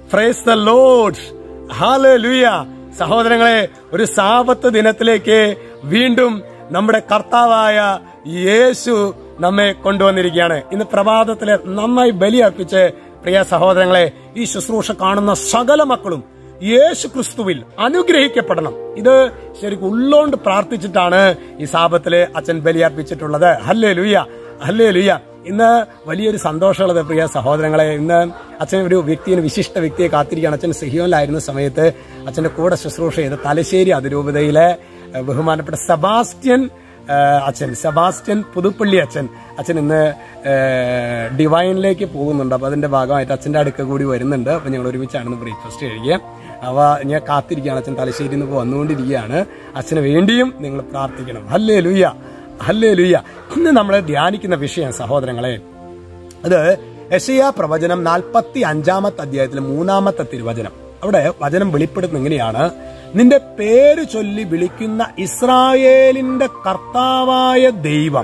phrase the load ഹാലലുയ സഹോദരങ്ങളെ ഒരു സാപത്ത് ദിനത്തിലേക്ക് വീണ്ടും നമ്മുടെ കർത്താവായ യേശു നമ്മെ കൊണ്ടുവന്നിരിക്കുകയാണ് ഇന്ന് പ്രഭാതത്തിലെ നന്നായി ബലിയർപ്പിച്ച് പ്രിയ സഹോദരങ്ങളെ ഈ ശുശ്രൂഷ കാണുന്ന സകല മക്കളും യേശു ക്രിസ്തുവിൽ അനുഗ്രഹിക്കപ്പെടണം ഇത് ശരിക്കും ഉള്ളോണ്ട് പ്രാർത്ഥിച്ചിട്ടാണ് ഈ സാപത്തില് അച്ഛൻ ബലിയർപ്പിച്ചിട്ടുള്ളത് ഹല്ലേ ലുയ്യ ഹല്ലേ ലുയ്യ ഇന്ന് വലിയൊരു സന്തോഷമുള്ളത് പ്രിയ സഹോദരങ്ങളെ ഇന്ന് അച്ഛൻ ഒരു വ്യക്തിയെ വിശിഷ്ട വ്യക്തിയെ കാത്തിരിക്കുകയാണ് അച്ഛൻ സിഹിയോനിലായിരുന്ന സമയത്ത് അച്ഛന്റെ കൂടെ ശുശ്രൂഷ ചെയ്ത തലശ്ശേരി അതിരൂപതയിലെ ഏഹ്, ബഹുമാനപ്പെട്ട സെബാസ്റ്റ്യൻ ഏഹ്, അച്ഛൻ സെബാസ്റ്റ്യൻ പുതുപ്പള്ളി അച്ഛൻ അച്ഛൻ ഇന്ന് ഏഹ്, ഡിവൈനിലേക്ക് പോകുന്നുണ്ട് അപ്പൊ അതിന്റെ ഭാഗമായിട്ട് അച്ഛന്റെ അടുക്ക കൂടി വരുന്നുണ്ട് അപ്പൊ ഞങ്ങൾ ഒരുമിച്ചാണ് ബ്രേക്ക്ഫാസ്റ്റ് കഴിക്കുക അവ ഞാൻ കാത്തിരിക്കുകയാണ് അച്ഛൻ തലശ്ശേരിയിൽ നിന്ന് ഇപ്പോൾ വന്നുകൊണ്ടിരിക്കുകയാണ് അച്ഛന് വേണ്ടിയും നിങ്ങൾ പ്രാർത്ഥിക്കണം ഹല്ലേ ലുയ്യ ഹല്ലേ ലുയ്യ ഇന്ന് നമ്മൾ ധ്യാനിക്കുന്ന വിഷയം സഹോദരങ്ങളെ അത് യശയ പ്രവചനം നാൽപ്പത്തി അഞ്ചാമത്തെ അധ്യായത്തിലെ മൂന്നാമത്തെ തിരുവചനം അവിടെ വചനം വെളിപ്പെടുത്തുന്ന എങ്ങനെയാണ് നിന്റെ പേര് ചൊല്ലി വിളിക്കുന്ന ഇസ്രായേലിന്റെ കർത്താവായ ദൈവം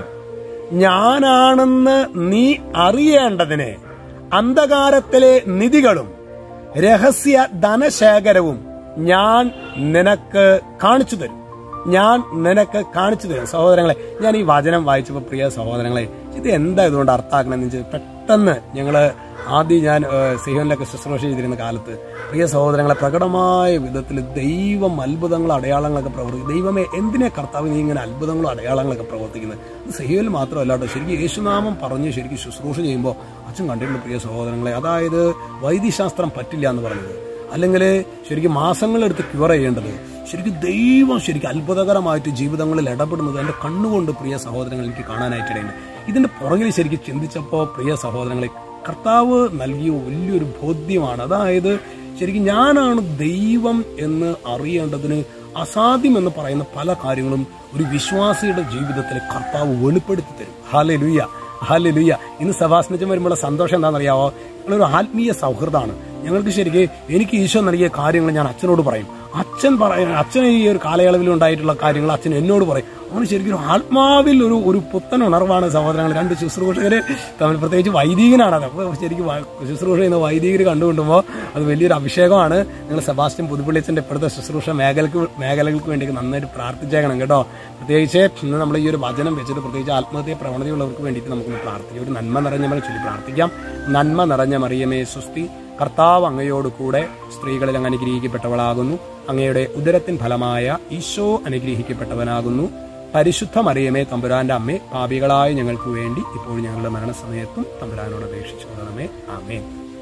ഞാനാണെന്ന് നീ അറിയേണ്ടതിന് അന്ധകാരത്തിലെ നിധികളും രഹസ്യ ധനശേഖരവും ഞാൻ നിനക്ക് കാണിച്ചു തരും ഞാൻ നിനക്ക് കാണിച്ചു തരും സഹോദരങ്ങളെ ഞാൻ ഈ വചനം വായിച്ചപ്പോൾ പ്രിയ സഹോദരങ്ങളെ ഇത് എന്താ ഇതുകൊണ്ട് അർത്ഥാക്കണമെന്ന് വെച്ചാൽ പെട്ടെന്ന് ഞങ്ങള് ആദ്യം ഞാൻ ഏഹ്, സിഹോനിലൊക്കെ ശുശ്രൂഷ ചെയ്തിരുന്ന കാലത്ത് പ്രിയ സഹോദരങ്ങളെ പ്രകടമായ വിധത്തിൽ ദൈവം അത്ഭുതങ്ങളും അടയാളങ്ങളൊക്കെ പ്രവർത്തിക്കും ദൈവമേ എന്തിനെ കർത്താവ് നീ ഇങ്ങനെ അത്ഭുതങ്ങളും അടയാളങ്ങളൊക്കെ പ്രവർത്തിക്കുന്നത് ഇത് സിഹോനിൽ മാത്രമല്ല കേട്ടോ ശരിക്കും യേശുനാമം പറഞ്ഞ് ശരിക്കും ശുശ്രൂഷ ചെയ്യുമ്പോൾ അച്ഛൻ കണ്ടിട്ടുണ്ട് പ്രിയ സഹോദരങ്ങളെ അതായത് വൈദ്യശാസ്ത്രം പറ്റില്ല എന്ന് പറഞ്ഞത് അല്ലെങ്കിൽ ശരിക്കും മാസങ്ങളെടുത്ത് ക്യൂർ ചെയ്യേണ്ടത് ശരിക്കും ദൈവം ശരിക്കും അത്ഭുതകരമായിട്ട് ജീവിതങ്ങളിൽ ഇടപെടുന്നത് എൻ്റെ കണ്ണുകൊണ്ട് പ്രിയ സഹോദരങ്ങൾ എനിക്ക് കാണാനായിട്ടിടയുണ്ട് ഇതിന്റെ പുറകിൽ ശരിക്കും ചിന്തിച്ചപ്പോൾ പ്രിയ സഹോദരങ്ങളെ കർത്താവ് നൽകിയ വലിയൊരു ബോധ്യമാണ് അതായത് ശരിക്കും ഞാനാണ് ദൈവം എന്ന് അറിയേണ്ടതിന് അസാധ്യം എന്ന് പറയുന്ന പല കാര്യങ്ങളും ഒരു വിശ്വാസിയുടെ ജീവിതത്തിൽ കർത്താവ് വെളിപ്പെടുത്തി തരും ഹാലെ ലുയ്യ ഹാലെ ലുയ്യ ഇന്ന് സഭാസനിച്ച് വരുമ്പോൾ സന്തോഷം എന്താണെന്നറിയാവോ ഞങ്ങളൊരു ആത്മീയ സൗഹൃദമാണ് ഞങ്ങൾക്ക് ശരിക്ക് എനിക്ക് ഈശോ നൽകിയ കാര്യങ്ങൾ ഞാൻ അച്ഛനോട് പറയും അച്ഛൻ പറയും അച്ഛൻ ഈ ഒരു കാലയളവിൽ ഉണ്ടായിട്ടുള്ള കാര്യങ്ങൾ അച്ഛൻ എന്നോട് പറയും അവന് ശരിക്കും ഒരു ആത്മാവിൽ ഒരു ഒരു പുത്തൻ ഉണർവാണ് സഹോദരങ്ങൾ രണ്ട് ശുശ്രൂഷകര് തമ്മിൽ പ്രത്യേകിച്ച് വൈദികനാണ് അത് അപ്പോൾ ശരിക്കും വ- ശുശ്രൂഷ ചെയ്യുന്ന വൈദികർ കണ്ടുകൊണ്ടുമ്പോൾ അത് വലിയൊരു അഭിഷേകമാണ് നിങ്ങൾ സെബാസ്റ്റ്യൻ പുതുപ്പള്ളിച്ചൻ്റെ ഇപ്പോഴത്തെ ശുശ്രൂഷ മേഖലക്ക് മേഖലകൾക്ക് വേണ്ടി നന്നായിട്ട് പ്രാർത്ഥിച്ചേക്കണം കേട്ടോ പ്രത്യേകിച്ച് ഇന്ന് നമ്മൾ ഈ ഒരു വചനം വെച്ചിട്ട് പ്രത്യേകിച്ച് ആത്മഹത്യ പ്രവണതയുള്ളവർക്ക് വേണ്ടിയിട്ട് നമുക്കൊന്ന് പ്രാർത്ഥിക്കാം ഒരു നന്മ നിറഞ്ഞ മറി ചൊല്ലി പ്രാർത്ഥിക്കാം നന്മ നിറഞ്ഞ മറിയമേ സുസ്തി കർത്താവ് അങ്ങയോട് കൂടെ സ്ത്രീകളിൽ അങ്ങ് അനുഗ്രഹിക്കപ്പെട്ടവളാകുന്നു അങ്ങയുടെ ഉദരത്തിൻ ഫലമായ ഈശോ അനുഗ്രഹിക്കപ്പെട്ടവനാകുന്നു പരിശുദ്ധ മറിയമേ തമ്പുരാന്റെ അമ്മേ പാപികളായ ഞങ്ങൾക്ക് വേണ്ടി ഇപ്പോൾ ഞങ്ങളുടെ മരണസമയത്തും തമ്പുരാനോട് അപേക്ഷിച്ചു കൊള്ളണമേ ആമേ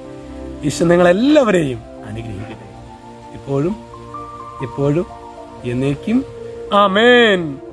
ഈശോ നിങ്ങളെല്ലാവരെയും അനുഗ്രഹിക്കട്ടെ ഇപ്പോഴും എപ്പോഴും എന്നേക്കും ആമേൻ